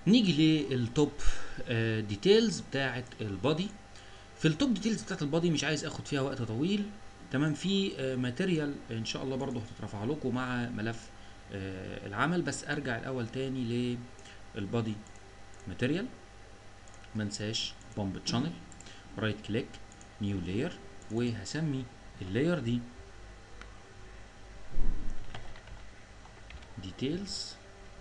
نيجي للتوب ديتيلز بتاعه البادي في التوب ديتيلز بتاعه البادي مش عايز اخد فيها وقت طويل تمام في ماتيريال ان شاء الله برضو هتترفع لكم مع ملف آه، العمل بس ارجع الاول تاني للبادي ماتيريال ما انساش بومب تشانل رايت كليك نيو لاير وهسمي اللاير دي ديتيلز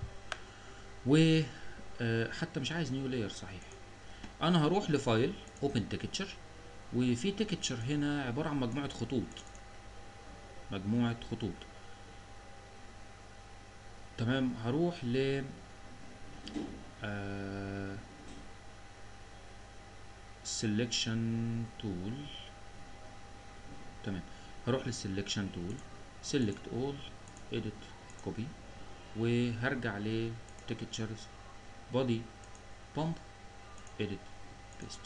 و آه، حتى مش عايز نيو لاير صحيح انا هروح لفايل اوبن تكتشر وفي تكتشر هنا عبارة عن مجموعة خطوط مجموعة خطوط تمام هروح ل آه selection tool تمام هروح للسelection tool select all edit copy وهرجع ل textures body pump edit paste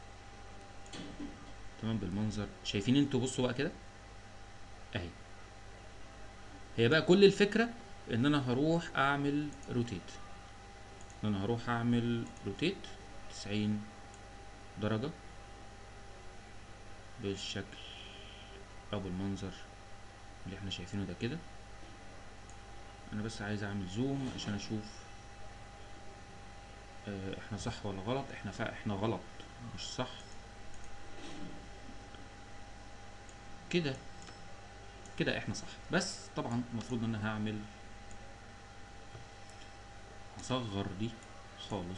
تمام بالمنظر شايفين انتوا بصوا بقى كده اهي هي بقى كل الفكرة ان انا هروح اعمل روتيت ان انا هروح اعمل روتيت تسعين درجة بالشكل او بالمنظر اللي احنا شايفينه ده كده انا بس عايز اعمل زوم عشان اشوف اه احنا صح ولا غلط احنا فا احنا غلط مش صح كده كده احنا صح بس طبعا المفروض ان انا هعمل هصغر دي خالص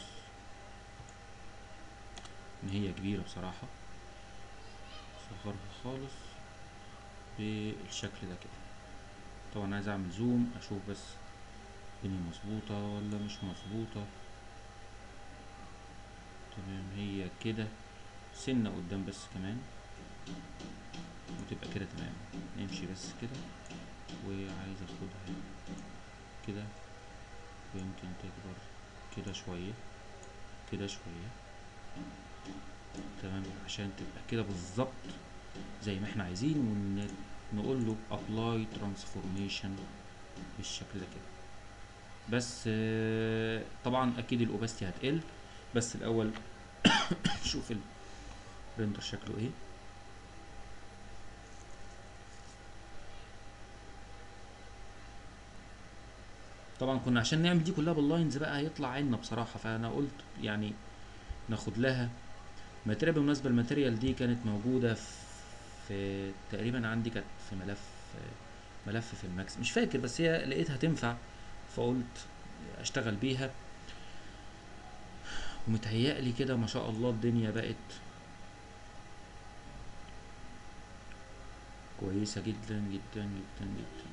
ان هي كبيرة بصراحة اصغرها خالص بالشكل ده كده طبعا عايز اعمل زوم اشوف بس الدنيا مظبوطة ولا مش مظبوطة تمام هي كده سنة قدام بس كمان وتبقى كده تمام نمشي بس كده وعايز اخدها كده ويمكن تكبر كده شوية كده شوية تمام عشان تبقى كده بالظبط زي ما احنا عايزين ونقول له apply transformation بالشكل ده كده بس آه، طبعا اكيد الاوباستي هتقل بس الاول نشوف الريندر شكله ايه طبعا كنا عشان نعمل دي كلها باللاينز بقى هيطلع عنا بصراحة فانا قلت يعني ناخد لها ماتيريال بالمناسبة الماتيريال دي كانت موجودة في, في تقريبا عندي كانت في ملف ملف في الماكس مش فاكر بس هي لقيتها تنفع فقلت اشتغل بيها ومتهيألي كده ما شاء الله الدنيا بقت كويسة جدا جدا جدا جدا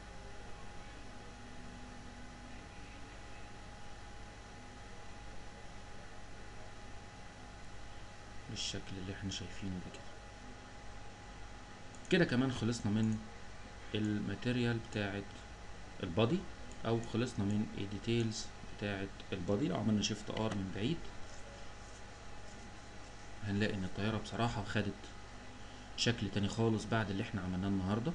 بالشكل اللي احنا شايفينه ده كده كده كمان خلصنا من الماتيريال بتاعت البادي او خلصنا من الديتيلز بتاعت البادي لو عملنا شيفت ار من بعيد هنلاقي ان الطيارة بصراحة خدت شكل تاني خالص بعد اللي احنا عملناه النهارده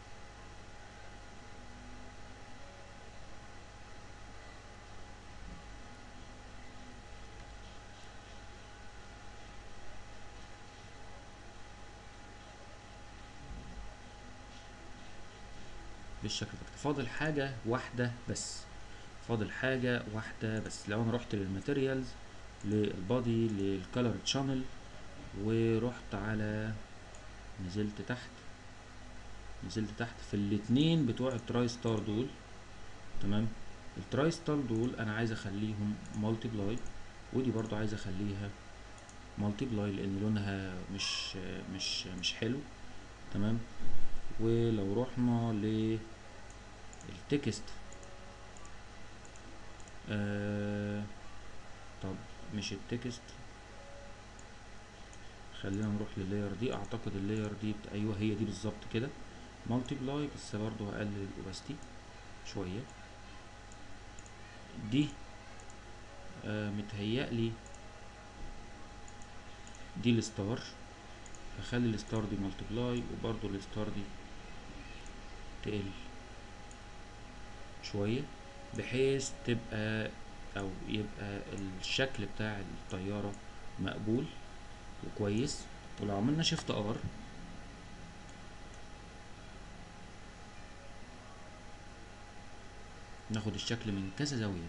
بالشكل ده فاضل حاجة واحدة بس فاضل حاجة واحدة بس لو انا رحت للماتيريالز للبادي للكالر تشانل ورحت على نزلت تحت نزلت تحت في الاتنين بتوع التراي ستار دول تمام التراي ستار دول انا عايز اخليهم مالتي بلاي ودي برضو عايز اخليها مالتي بلاي لان لونها مش مش مش حلو تمام ولو رحنا للتكست آه طب مش التكست خلينا نروح لللاير دي اعتقد اللاير دي بت... ايوه هي دي بالظبط كده مالتي بلاي بس برضو هقلل الاوباستي شويه دي آه متهيألي دي الستار هخلي الستار دي مالتبلاي وبرضو الستار دي تقل شوية بحيث تبقى او يبقى الشكل بتاع الطيارة مقبول وكويس ولو عملنا شيفت ار ناخد الشكل من كذا زاوية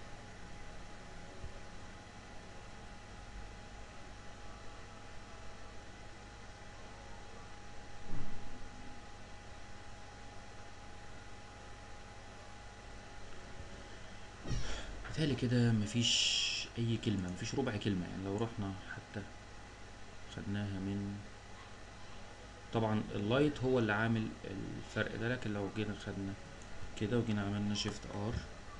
بالتالي كده مفيش اي كلمة مفيش ربع كلمة يعني لو رحنا حتى خدناها من طبعا اللايت هو اللي عامل الفرق ده لكن لو جينا خدنا كده وجينا عملنا شيفت ار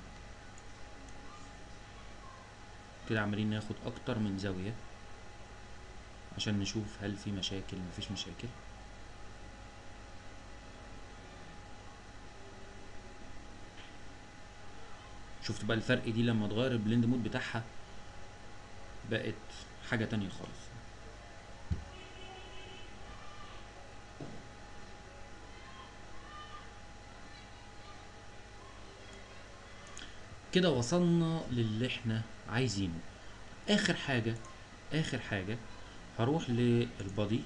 كده عمالين ناخد اكتر من زاوية عشان نشوف هل في مشاكل مفيش مشاكل شفت بقى الفرق دي لما اتغير البلند مود بتاعها بقت حاجة تانية خالص كده وصلنا للي احنا عايزينه اخر حاجة اخر حاجة هروح للبادي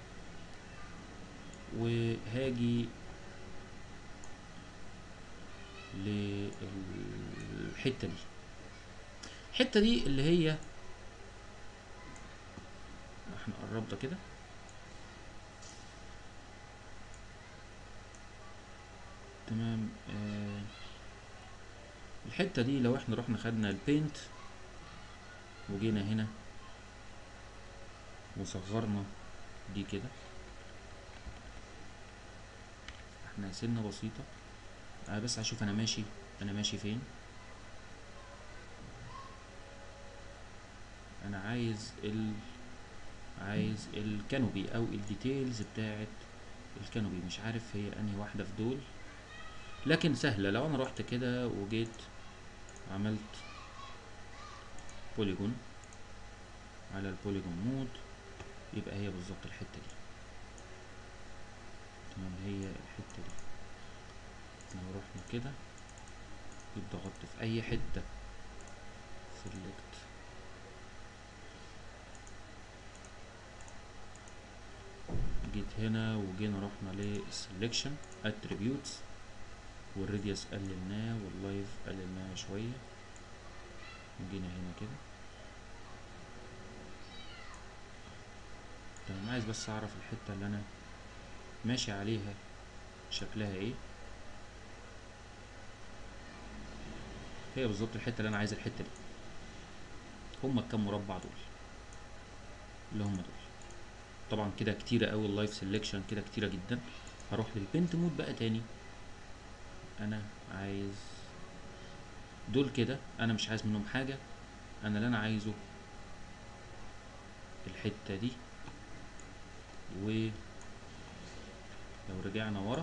وهاجي للحتة دي الحتة دي اللي هي احنا قربنا كده تمام آه الحتة دي لو احنا رحنا خدنا البينت وجينا هنا وصغرنا دي كده احنا سنة بسيطة انا بس هشوف انا ماشي انا ماشي فين انا عايز ال عايز الكانوبي او الديتيلز بتاعت الكانوبي مش عارف هي انهي واحدة في دول لكن سهلة لو انا رحت كده وجيت عملت بوليجون على البوليجون مود يبقى هي بالظبط الحتة دي تمام هي الحتة دي لو رحنا كده جيت ضغطت في اي حتة سيلكت جيت هنا وجينا رحنا للسلكشن اتريبيوتس والراديوس قللناه واللايف قللناه شوية جينا هنا كده تمام عايز بس اعرف الحتة اللي انا ماشي عليها شكلها ايه هي بالظبط الحتة اللي انا عايز الحتة دي هما الكام مربع دول اللي هما دول طبعا كده كتيرة اوي اللايف سيلكشن كده كتيرة جدا هروح للبنت مود بقى تاني انا عايز دول كده انا مش عايز منهم حاجة انا اللي انا عايزه الحتة دي و لو رجعنا ورا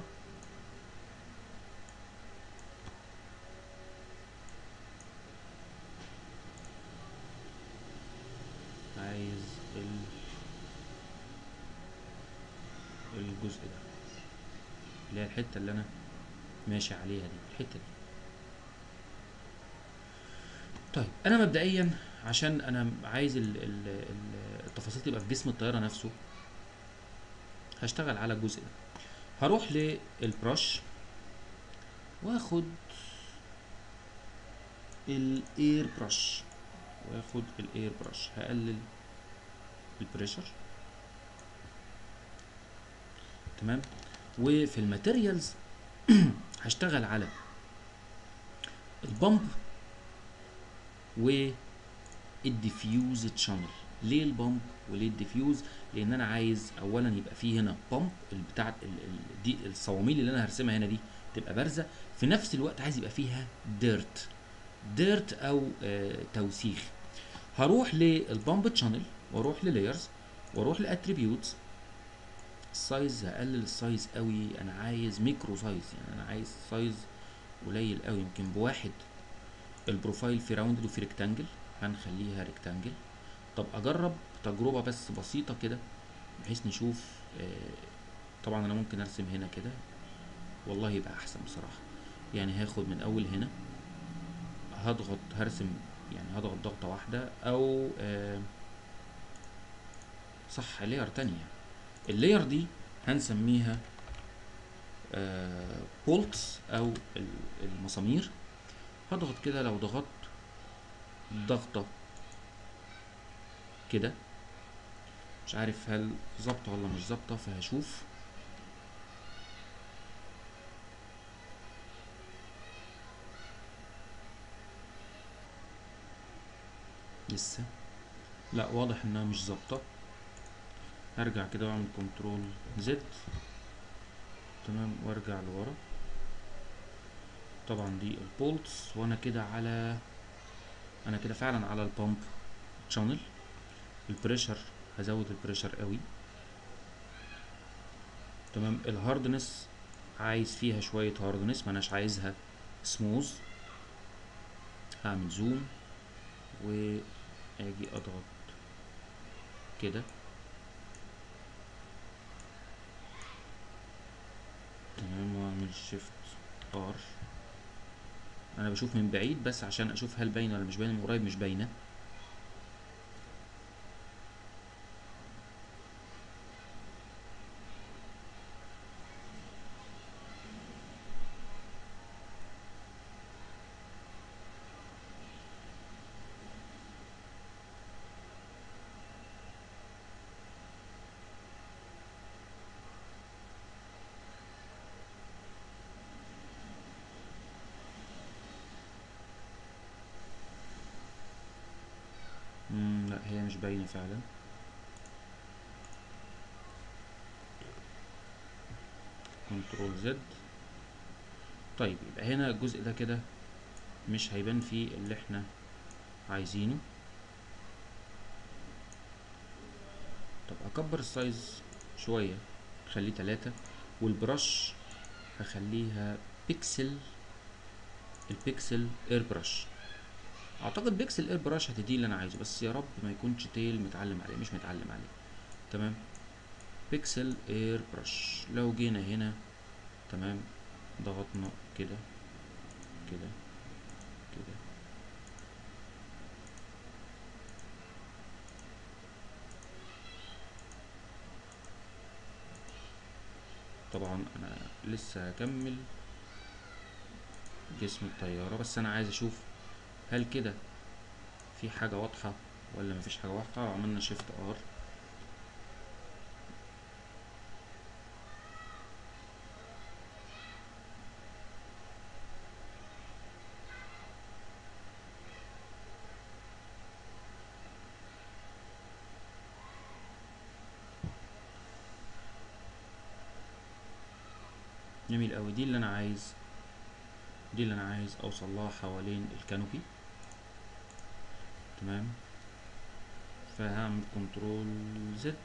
عايز ال الجزء ده اللي هي الحتة اللي انا ماشي عليها دي الحتة دي طيب انا مبدئيا عشان انا عايز ال ال ال التفاصيل تبقى في جسم الطيارة نفسه هشتغل على الجزء ده هروح للبرش واخد الاير برش واخد الاير برش هقلل البريشر تمام وفي الماتيريالز هشتغل على البامب والديفيوز تشانل ليه البامب وليه الديفيوز لان انا عايز اولا يبقى فيه هنا بامب بتاع ال- ال- دي الصواميل اللي انا هرسمها هنا دي تبقى بارزه في نفس الوقت عايز يبقى فيها ديرت ديرت او آه توسيخ هروح للبامب تشانل واروح للايرز واروح لاتريبيوتس السايز هقلل السايز قوي انا عايز ميكرو سايز يعني انا عايز سايز قليل قوي يمكن بواحد البروفايل في راوندد وفي ريكتانجل هنخليها ريكتانجل طب اجرب تجربه بس بسيطه كده بحيث نشوف آه طبعا انا ممكن ارسم هنا كده والله يبقى احسن بصراحه يعني هاخد من اول هنا هضغط هرسم يعني هضغط ضغطة واحدة او آه صح لاير تانية اللاير دي هنسميها بولتس او ال- المسامير هضغط كده لو ضغطت ضغطة كده مش عارف هل ظابطة ولا مش ظابطة فهشوف لسه لا واضح انها مش ظابطة هرجع كده واعمل كنترول زد تمام وارجع لورا طبعا دي البولتس وانا كده على انا كده فعلا على البامب شانل البريشر هزود البريشر قوي تمام الهاردنس عايز فيها شوية هاردنس ماناش عايزها سموز هعمل زوم واجي اضغط كده تمام واعمل شيفت ار انا بشوف من بعيد بس عشان اشوف هل باينه ولا مش باينه من قريب مش باينه مم لا هي مش باينه فعلا كنترول زد طيب يبقى هنا الجزء ده كده مش هيبان فيه اللي احنا عايزينه طب اكبر السايز شوية خليه تلاتة والبرش هخليها بيكسل البيكسل اير برش اعتقد بيكسل اير برش هتدي اللي انا عايزه بس يا رب ما يكونش تيل متعلم عليه مش متعلم عليه تمام بيكسل اير برش لو جينا هنا تمام ضغطنا كده كده كده طبعا انا لسه هكمل جسم الطيارة بس انا عايز اشوف هل كده في حاجة واضحة ولا مفيش حاجة واضحة لو عملنا شيفت ار جميل قوي دي اللي انا عايز دي اللي انا عايز اوصل لها حوالين الكانوبي تمام فهعمل كنترول زد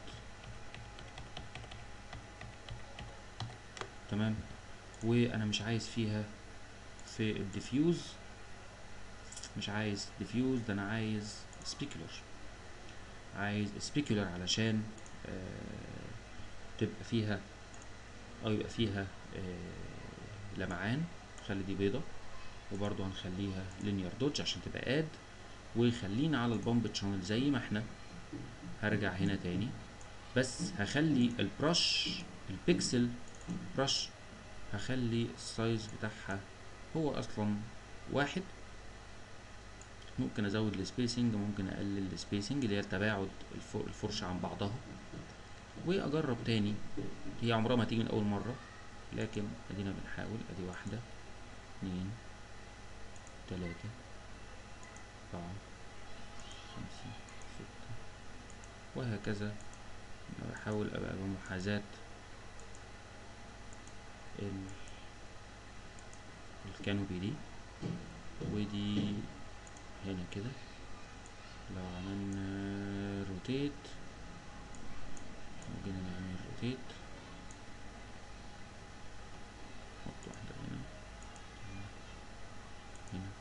تمام وانا مش عايز فيها في الديفيوز مش عايز ديفيوز ده انا عايز سبيكولر عايز سبيكولر علشان آه تبقى فيها او يبقى فيها آه لمعان خلي دي بيضة وبرضو هنخليها لينير دوج عشان تبقى اد وخلينا على البامب تشانل زي ما احنا هرجع هنا تاني بس هخلي البرش البيكسل برش هخلي السايز بتاعها هو اصلا واحد ممكن ازود السبيسنج ممكن اقلل السبيسنج اللي هي التباعد الفرشة عن بعضها واجرب تاني هي عمرها ما تيجي من اول مرة لكن ادينا بنحاول ادي واحدة اتنين تلاتة أربعة خمسة ستة وهكذا بحاول أبقى بمحاذاة ال الكانوبي دي ودي هنا كده لو عملنا روتيت وجينا نعمل روتيت نحط واحدة هنا هنا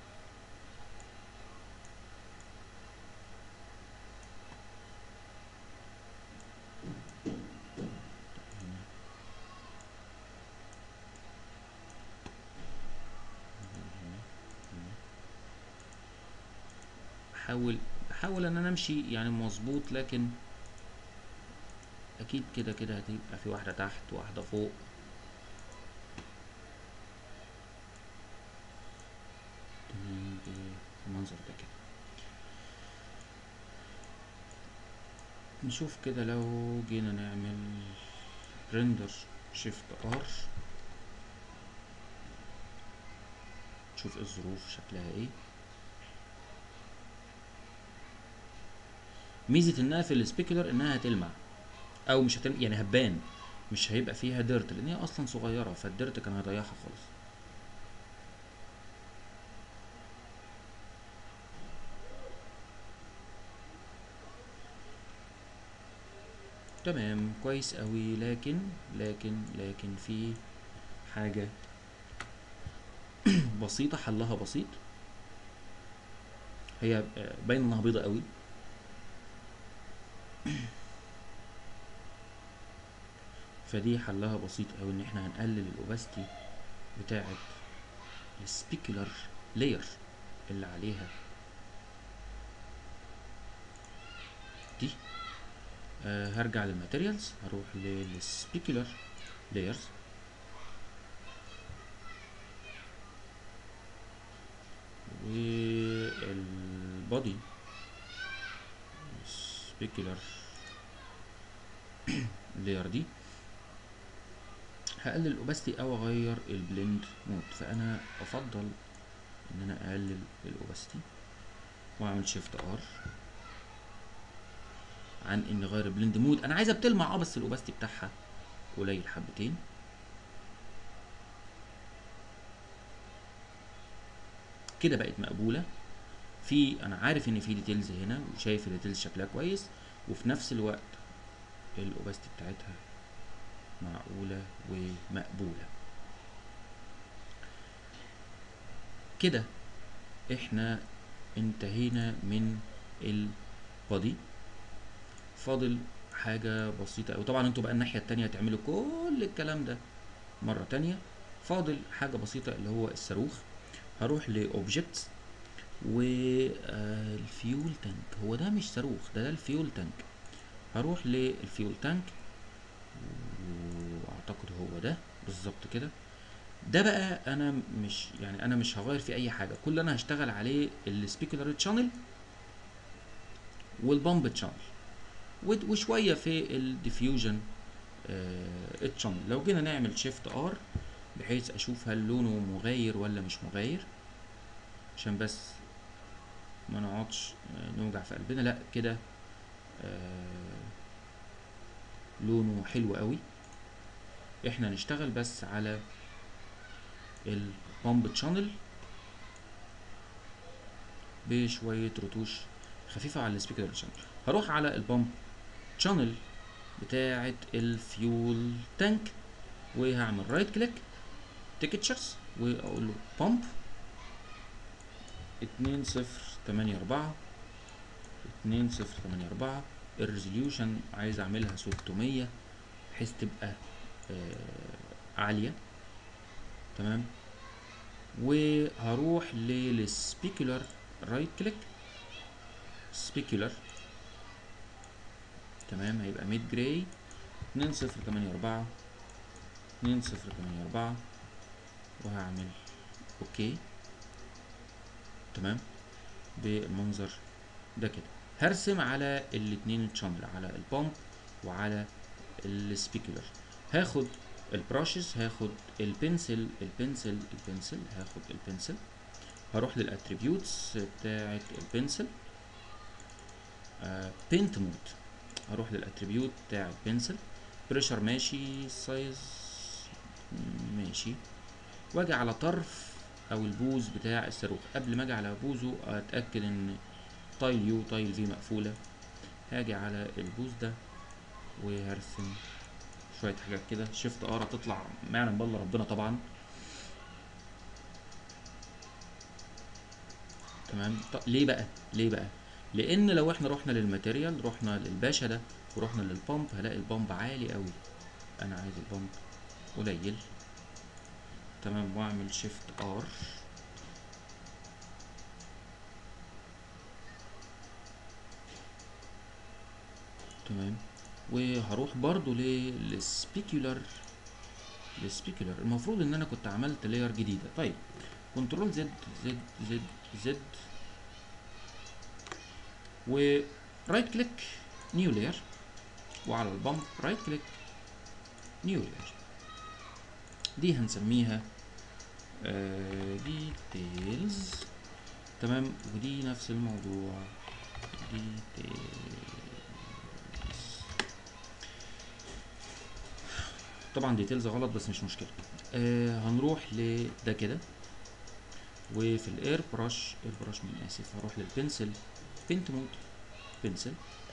هنا هنا هنا بحاول بحاول ان انا امشي يعني مظبوط لكن اكيد كده كده هتبقى في واحده تحت واحده فوق تمام بالمنظر ده كده نشوف كده لو جينا نعمل ريندر شيفت ار نشوف الظروف شكلها ايه ميزه انها في السبيكولر انها هتلمع او مش هتلمع يعني هتبان مش هيبقى فيها ديرت لان هي اصلا صغيره فالديرت كان هيضيعها خالص تمام كويس قوي لكن لكن لكن في حاجه بسيطه حلها بسيط هي باين انها بيضه قوي فدي حلها بسيط قوي ان احنا هنقلل الاوباستي بتاعه السبيكولر لاير اللي عليها دي آه هرجع للماتيريالز هروح للسبيكولر لايرز والبودي سبيكولر لاير دي هقلل الاوباستي او اغير البلند مود فانا افضل ان انا اقلل الاوباستي واعمل شيفت ار عن ان اغير البلند مود انا عايزها بتلمع اه بس الاوباستي بتاعها قليل حبتين كده بقت مقبوله في انا عارف ان في ديتيلز هنا وشايف الديتيلز شكلها كويس وفي نفس الوقت الاوباستي بتاعتها معقولة ومقبولة كده احنا انتهينا من البادي فاضل حاجة بسيطة أوي طبعا انتوا بقى الناحية التانية تعملوا كل الكلام ده مرة تانية فاضل حاجة بسيطة اللي هو الصاروخ هروح لأوبجكتس والفيول تانك هو ده مش صاروخ ده ده الفيول تانك هروح للفيول تانك واعتقد هو ده بالظبط كده ده بقى انا مش يعني انا مش هغير فيه اي حاجه كل اللي انا هشتغل عليه السبيكولار تشانل والبامب تشانل وشويه في الديفيوجن تشانل لو جينا نعمل شيفت ار بحيث اشوف هل لونه مغاير ولا مش مغاير عشان بس ما نقعدش نوجع في قلبنا لا كده لونه حلو قوي احنا نشتغل بس على البامب تشانل بشوية رتوش خفيفة على السبيكر تشانل هروح على البامب تشانل بتاعة الفيول تانك وهعمل رايت كليك تيكتشرز واقول له بامب اتنين صفر تمانية اربعة اتنين صفر تمانية اربعة الريزوليوشن عايز اعملها 600 بحيث تبقى آه عالية تمام وهروح للسبيكولر رايت كليك سبيكولر تمام هيبقى ميد جراي اتنين صفر تمانية اربعة اتنين صفر تمانية اربعة وهعمل اوكي تمام بالمنظر ده كده هرسم على الاتنين تشانل على البامب وعلى السبيكولر هاخد البراشز هاخد البنسل البنسل البنسل هاخد البنسل هروح للاتريبيوتس بتاعه البنسل بينت مود هروح للاتريبيوت بتاع البنسل بريشر ماشي سايز ماشي واجي على طرف او البوز بتاع الصاروخ قبل ما اجي على بوزه اتاكد ان تايل يو تايل في مقفولة هاجي على البوز ده وهرسم شوية حاجات كده شيفت ار هتطلع ما يعلم بالله ربنا طبعا تمام طب ليه بقى ليه بقى لان لو احنا رحنا للماتيريال رحنا للباشا ده ورحنا للبامب هلاقي البامب عالي قوي انا عايز البامب قليل تمام واعمل شيفت ار تمام وهروح برضو للسبيكولار السبيكولار المفروض ان انا كنت عملت لاير جديده طيب كنترول زد زد زد زد و رايت كليك نيو لاير وعلى البامب رايت كليك نيو لاير دي هنسميها ديتيلز تمام ودي نفس الموضوع ديتيلز طبعا ديتيلز غلط بس مش مشكله آه هنروح لده كده وفي الاير براش اير براش من اسف هروح للبنسل بنت مود بنسل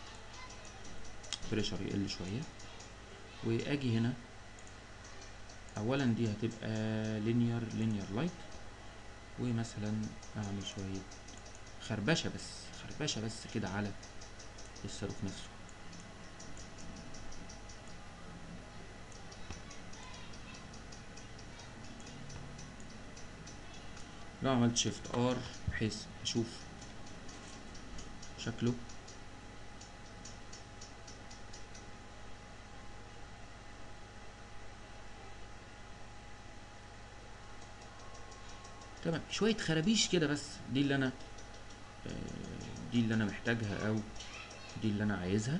بريشر يقل شويه واجي هنا اولا دي هتبقى لينير لينير لايت ومثلا اعمل شويه خربشه بس خربشه بس كده على الصاروخ نفسه لو عملت شيفت ار بحيث اشوف شكله تمام شوية خرابيش كده بس دي اللي انا آه، دي اللي انا محتاجها او دي اللي انا عايزها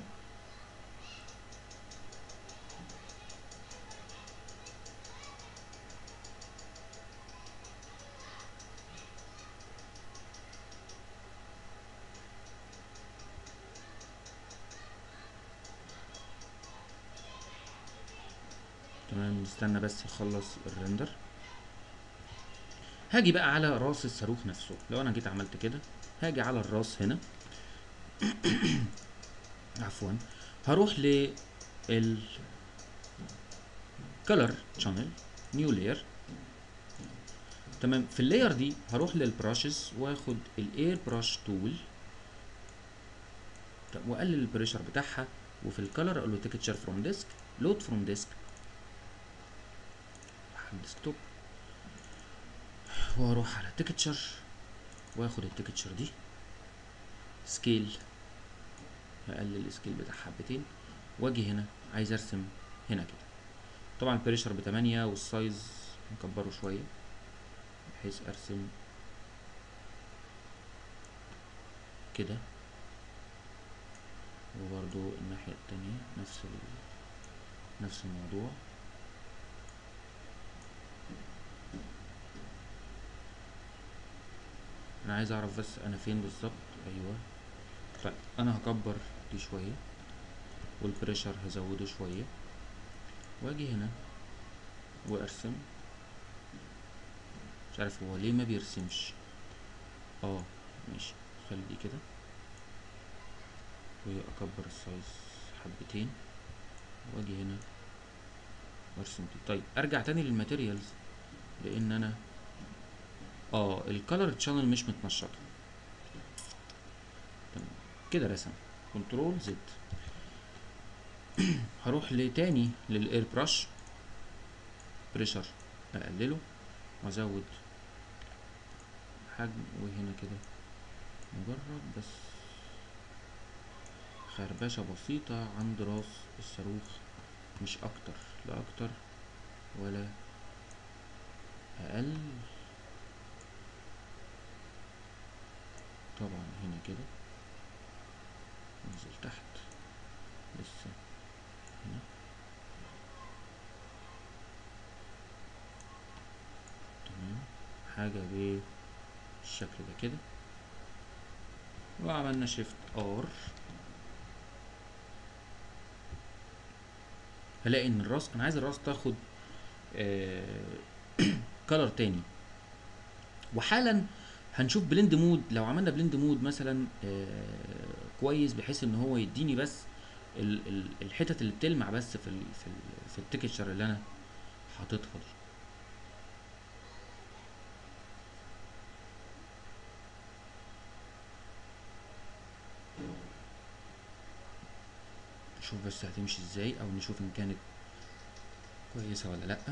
تمام نستنى بس يخلص الريندر هاجي بقى على راس الصاروخ نفسه لو انا جيت عملت كده هاجي على الراس هنا عفوا هروح ل ال color channel new layer تمام في اللاير دي هروح للبراشز واخد الاير براش تول واقلل البريشر بتاعها وفي الكالر اقول له تكتشر فروم ديسك لود فروم ديسك لحد ستوب واروح على تكتشر واخد التكتشر دي سكيل اقلل السكيل بتاع حبتين واجي هنا عايز ارسم هنا كده طبعا البريشر بتمانية والسايز نكبره شوية بحيث ارسم كده وبرضو الناحية التانية نفس ال... نفس الموضوع انا عايز اعرف بس انا فين بالظبط ايوه طيب انا هكبر دي شويه والبريشر هزوده شويه واجي هنا وارسم مش عارف هو ليه ما بيرسمش اه ماشي خلي دي كده واكبر السايز حبتين واجي هنا وارسم دي طيب ارجع تاني للماتيريالز لان انا اه الكالر تشانل مش متنشطه تمام كده رسم كنترول زد هروح لتاني للاير براش بريشر اقلله وازود حجم وهنا كده مجرد بس خربشة بسيطة عند راس الصاروخ مش اكتر لا اكتر ولا اقل طبعا هنا كده ننزل تحت لسه هنا تمام حاجة بالشكل ده كده وعملنا شيفت ار هلاقي ان الراس انا عايز الراس تاخد كلر تاني وحالا هنشوف بلند مود لو عملنا بلند مود مثلا آه كويس بحيث ان هو يديني بس ال ال الحتت اللي بتلمع بس في ال في ال في التكتشر اللي انا حاططها دي نشوف بس هتمشي ازاي او نشوف ان كانت كويسة ولا لأ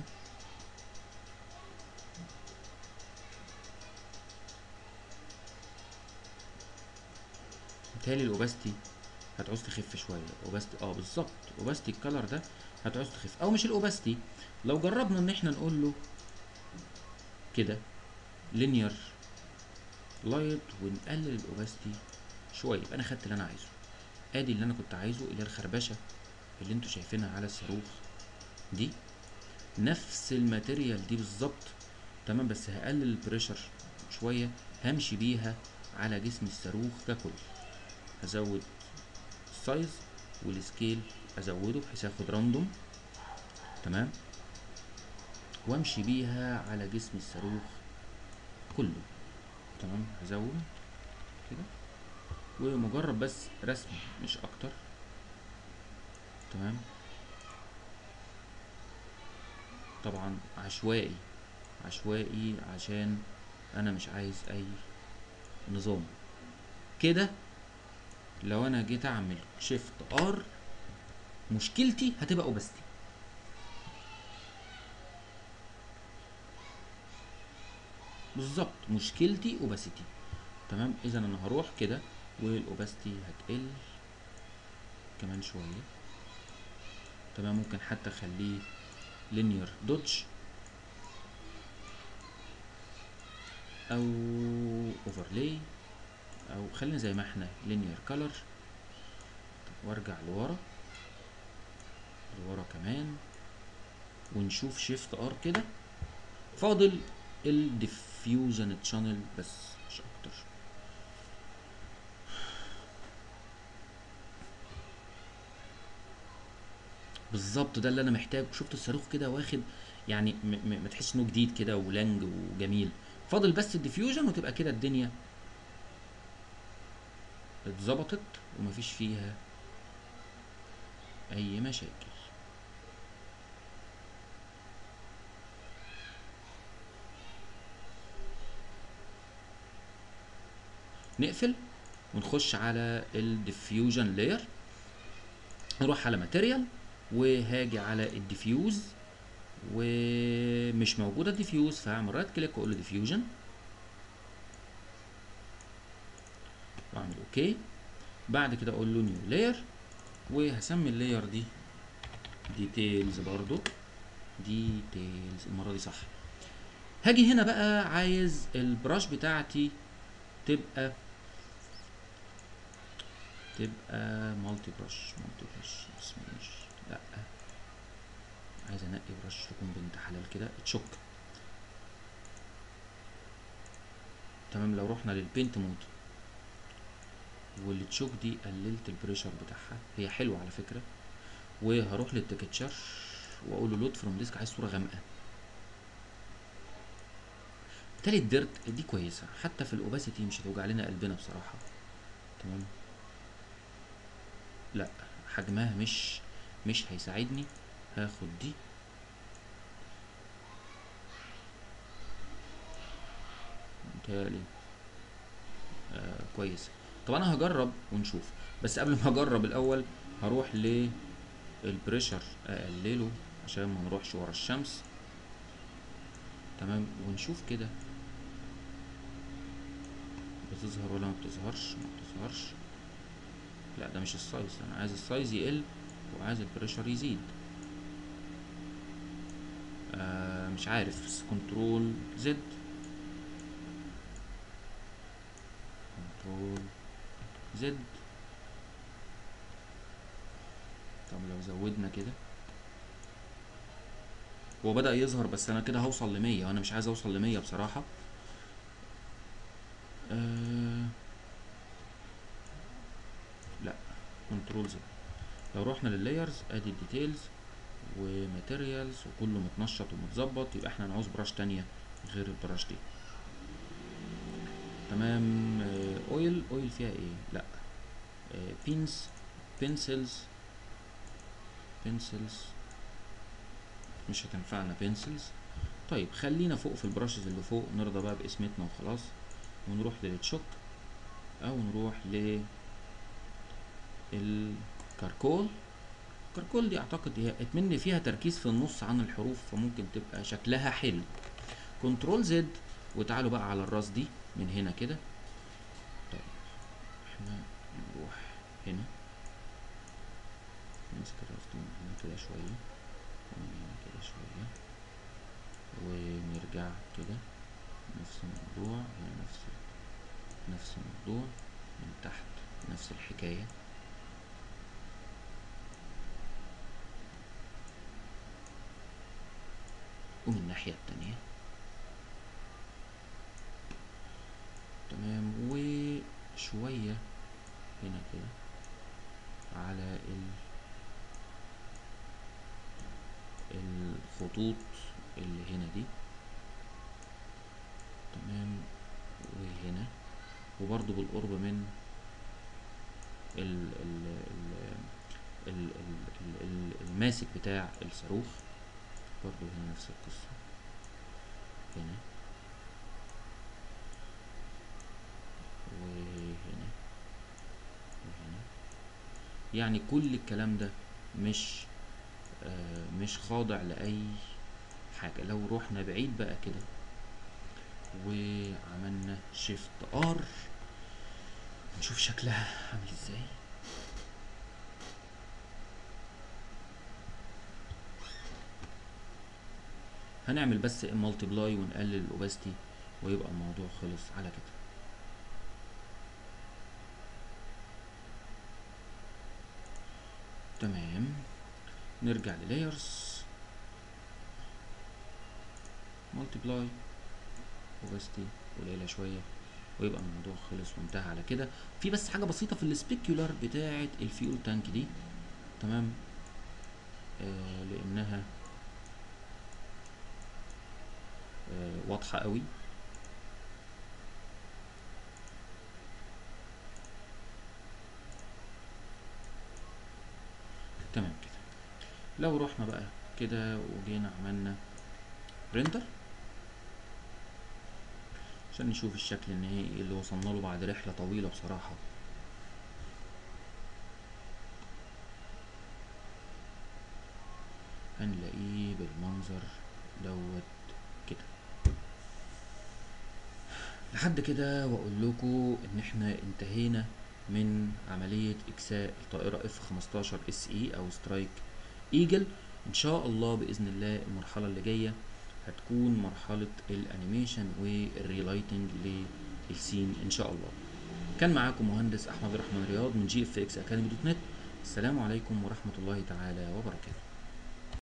بالتالي الاوباستي هتعوز تخف شويه اوباستي اه بالظبط اوباستي الكلر ده هتعوز تخف او مش الاوباستي لو جربنا ان احنا نقول له كده لينير لايت ونقلل الاوباستي شويه يبقى انا خدت اللي انا عايزه ادي اللي انا كنت عايزه اللي هي الخربشه اللي انتوا شايفينها على الصاروخ دي نفس الماتيريال دي بالظبط تمام بس هقلل البريشر شويه همشي بيها على جسم الصاروخ ككل هزود السايز والسكيل ازوده بحيث اخد راندوم تمام وامشي بيها على جسم الصاروخ كله تمام هزود كده ومجرد بس رسم مش اكتر تمام طبعا عشوائي عشوائي عشان انا مش عايز اي نظام كده لو انا جيت اعمل شيفت ار مشكلتي هتبقى اوبستي بالظبط مشكلتي اوباسيتي تمام اذا انا هروح كده والاوباستي هتقل كمان شويه تمام ممكن حتى اخليه لينير دوج او اوفرلاي او خلينا زي ما احنا لينير كولر وارجع لورا لورا كمان ونشوف شيفت ار كده فاضل الديفيوجن تشانل بس مش اكتر بالظبط ده اللي انا محتاجه شفت الصاروخ كده واخد يعني م- م- ما تحس انه جديد كده ولانج وجميل فاضل بس الديفيوجن وتبقى كده الدنيا اتظبطت ومفيش فيها اي مشاكل نقفل ونخش على الديفيوجن لاير نروح على ماتيريال وهاجي على الديفيوز ومش موجوده الديفيوز فهعمل رايت كليك واقول له ديفيوجن واعمل اوكي بعد كده اقول له نيو لاير وهسمي اللاير دي ديتيلز برضو ديتيلز المره دي صح هاجي هنا بقى عايز البراش بتاعتي تبقى تبقى مالتي براش مالتي براش اسمه مش لا عايز انقي براش تكون بنت حلال كده تشك تمام لو رحنا للبينت مود والتشوك دي قللت البريشر بتاعها هي حلوه على فكره وهروح للتكتشر واقول له لود فروم ديسك عايز صوره غامقه بالتالي الديرت دي كويسه حتى في الاوباسيتي مش هتوجع لنا قلبنا بصراحه تمام لا حجمها مش مش هيساعدني هاخد دي متهيألي آه كويسة طب انا هجرب ونشوف بس قبل ما اجرب الاول هروح للبريشر اقلله عشان ما نروحش ورا الشمس تمام ونشوف كده بتظهر ولا ما بتظهرش ما بتظهرش لا ده مش السايز انا عايز السايز يقل وعايز البريشر يزيد آه مش عارف بس كنترول زد كنترول زد طب لو زودنا كده هو بدأ يظهر بس انا كده هوصل لمية وانا مش عايز اوصل لمية بصراحة آه لا كنترول زد لو رحنا لللايرز ادي الديتيلز وماتيريالز وكله متنشط ومتظبط يبقى احنا نعوز براش تانية غير البراش دي تمام آه اويل اويل فيها ايه لا آه بينز بنسلز بنسلز مش هتنفعنا بنسلز طيب خلينا فوق في البراشز اللي فوق نرضى بقى باسمتنا وخلاص ونروح للتشوك او نروح ل الكاركول الكاركول دي اعتقد هي اتمنى فيها تركيز في النص عن الحروف فممكن تبقى شكلها حلو كنترول زد وتعالوا بقى على الراس دي من هنا كده طيب احنا نروح هنا نمسك الراست من هنا كده شوية ومن هنا كده شوية ونرجع كده نفس الموضوع هنا نفس نفس الموضوع من تحت نفس الحكاية ومن الناحية التانية تمام وشوية هنا كده على ال الخطوط اللي هنا دي تمام وهنا وبرضو بالقرب من ال ال ال ال ال ال الماسك بتاع الصاروخ برضو هنا نفس القصة هنا وهنا وهنا يعني كل الكلام ده مش آه مش خاضع لأي حاجة لو رحنا بعيد بقى كده وعملنا شيفت ار نشوف شكلها عامل ازاي هنعمل بس مالتيبلاي ونقلل الاوباستي ويبقى الموضوع خلص على كده تمام نرجع للايرز مالتيبلاي اوباستي قليلة شوية ويبقى الموضوع خلص وانتهى على كده في بس حاجة بسيطة في السبيكيولار بتاعة الفيول تانك دي تمام آه لانها آه واضحة قوي تمام كده لو رحنا بقى كده وجينا عملنا ريندر عشان نشوف الشكل النهائي اللي وصلنا له بعد رحلة طويلة بصراحة هنلاقيه بالمنظر دوت كده لحد كده واقول لكم ان احنا انتهينا من عملية اكساء الطائرة اف 15 اس اي او سترايك ايجل ان شاء الله باذن الله المرحلة اللي جاية هتكون مرحلة الانيميشن والريلايتنج للسين ان شاء الله كان معاكم مهندس احمد الرحمن رياض من جي اف اكس اكاديمي دوت نت السلام عليكم ورحمة الله تعالى وبركاته